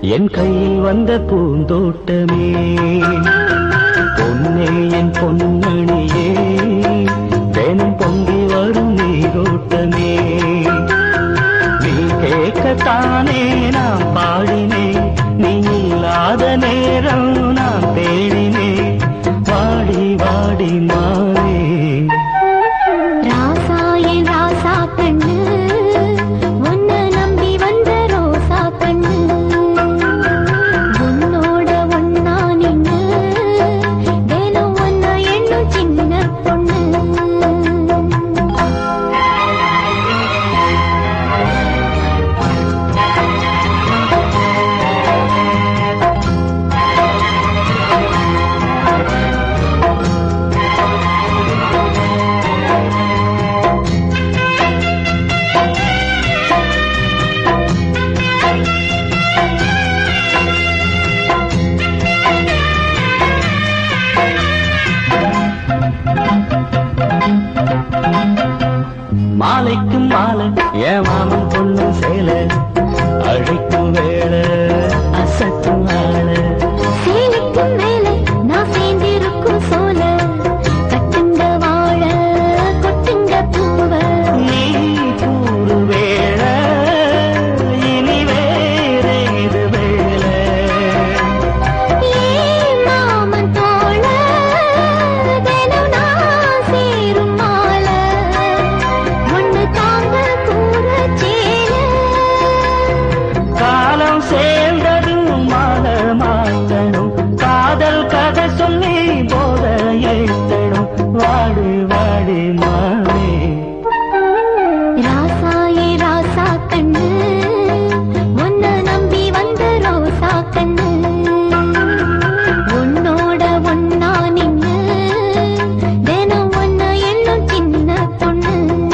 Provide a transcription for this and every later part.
என் கையில் வந்த பூந்தோட்டமே பொன்னே என் பொன்னணியே தேனும் பொங்கி வரும் நீரோட்டமே நீ கேட்கத்தானே நான் பாடினேன் நீ இல்லாத நேரம் நான் தேடினேன் வாடி வாடி மாறே ராசா என் ராசா கண்ணு உன்னை நம்பி வந்த ரோசா கண்ணு உன்னோட ஒன்னா நின்னு தினம் ஒன்னா எண்ணும் சின்ன பொண்ணு மாலைக்கும் மாலை என் மாமன் பொண்ணு சேல அழைக்கும் வேளை அசத்தும் ஆளை சேலைக்கும் மேலே நான் சேர்ந்திருக்கும் சோல கட்டுங்க வாழ கொட்டுங்க பூவ நீ கூறு வேளை இனி வேறேது வேளை ஏன் மாமன் தோழ தினம் நான் சேரும் மாலை ஒண்ணு தாங்க கூற சேல காலம் சேர்ந்ததும் மாத மாற்றணும் காதல் கதை சொல்லி போத ஏற்றணும் வாடு வாடி மாவே ராசா ஏ ராசா கண்ணு உன்னை நம்பி வந்த ரோசா கண்ணு உன்னோட ஒன்னா நின்னு தினம் ஒன்னா எண்ணும் சின்ன பொண்ணு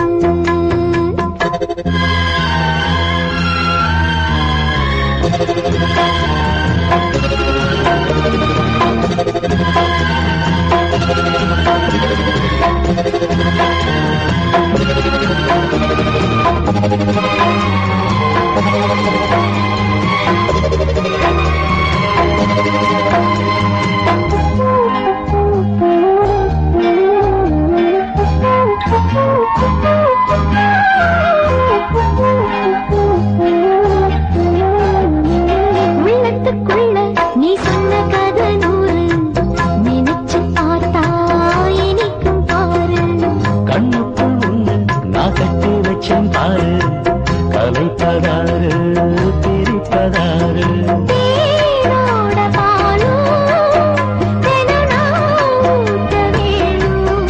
உள்ளத்துக்குள்ள நீ சொன்ன கதை நூறு நினைச்சு பார்த்தா இனிக்கும் பாரு கண்ணுக்குள் உண்டு நான் கட்டி வச்சேன் பாரு கலைப்பதாரு பிரிப்பதாரு தேனோட பாலும் தினம் நான் ஊட்ட வேணும்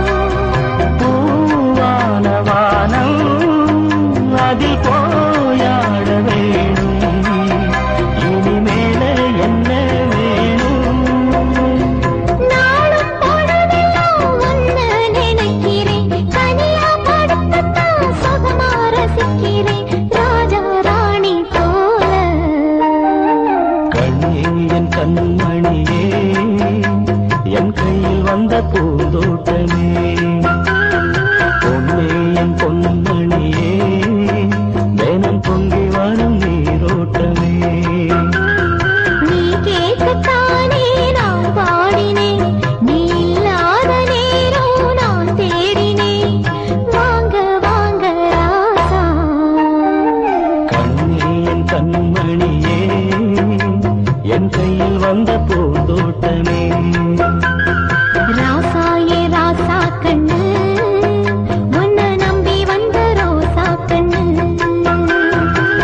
பூவான வானம் அதில் போயாட வேணும் இனிமேல என்ன வேணும் நாளும் பொழுதெல்லாம் உன்னை நினைக்கிறேன் தனியா படுத்துத்தான் சுகமா ரசிக்கிறேன் ராஜா ராணி போல கண்ணே என் கண்மணியே என் கையில் வந்த பூந்தோட்டமே பொன்னே என் பொன்மணியே தினம் பொங்கி வரும் நீரோட்டமே நீ கேட்கத்தானே நான் பாடினேன் நீ இல்லாத நேரம் நான் தேடினேன் வாங்க வாங்க ராசா கண்ணே என் கண்மணியே என் கையில் வந்த பூந்தோட்டமே